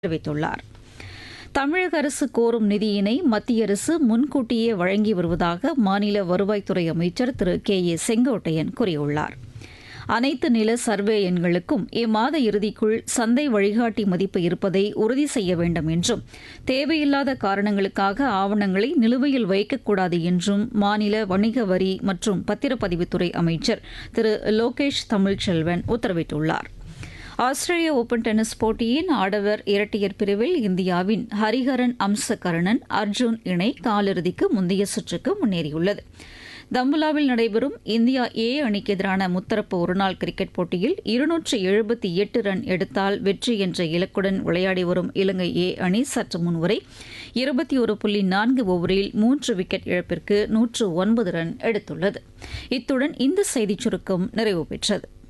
தெரிவித்துள்ளார் தமிழக அரசு கோரும் நிதியினை மத்திய அரசு முன்கூட்டியே வழங்கி வருவதாக மாநில வருவாய்த்துறை அமைச்சர் திரு கே ஏ செங்கோட்டையன் கூறியுள்ளார் அனைத்து நில சர்வே எண்களுக்கும் இம்மாத இறுதிக்குள் சந்தை வழிகாட்டி மதிப்பு இருப்பதை உறுதி செய்ய வேண்டும் என்றும் தேவையில்லாத காரணங்களுக்காக ஆவணங்களை நிலுவையில் வைக்கக்கூடாது என்றும் மாநில வணிக வரி மற்றும் பத்திரப்பதிவுத்துறை அமைச்சர் திரு லோகேஷ் தமிழ்ச்செல்வன் உத்தரவிட்டுள்ளார் ஆஸ்திரேலிய ஓபன் டென்னிஸ் போட்டியின் ஆடவர் இரட்டையர் பிரிவில் இந்தியாவின் ஹரிஹரன் அம்சகரணன் அர்ஜுன் இணை காலிறுதிக்கு முந்தைய சுற்றுக்கு முன்னேறியுள்ளது தம்புலாவில் நடைபெறும் இந்தியா ஏ அணிக்கு எதிரான முத்தரப்பு ஒருநாள் கிரிக்கெட் போட்டியில் இருநூற்று எழுபத்தி எட்டு ரன் எடுத்தால் வெற்றி என்ற இலக்குடன் விளையாடி வரும் இலங்கை ஏ அணி சற்று முன்வரை இருபத்தி ஒரு புள்ளி நான்கு ஓவரில் மூன்று விக்கெட் இழப்பிற்கு நூற்று ஒன்பது ரன் எடுத்துள்ளது இத்துடன் இந்த செய்திச் சுருக்கம் நிறைவு பெற்றது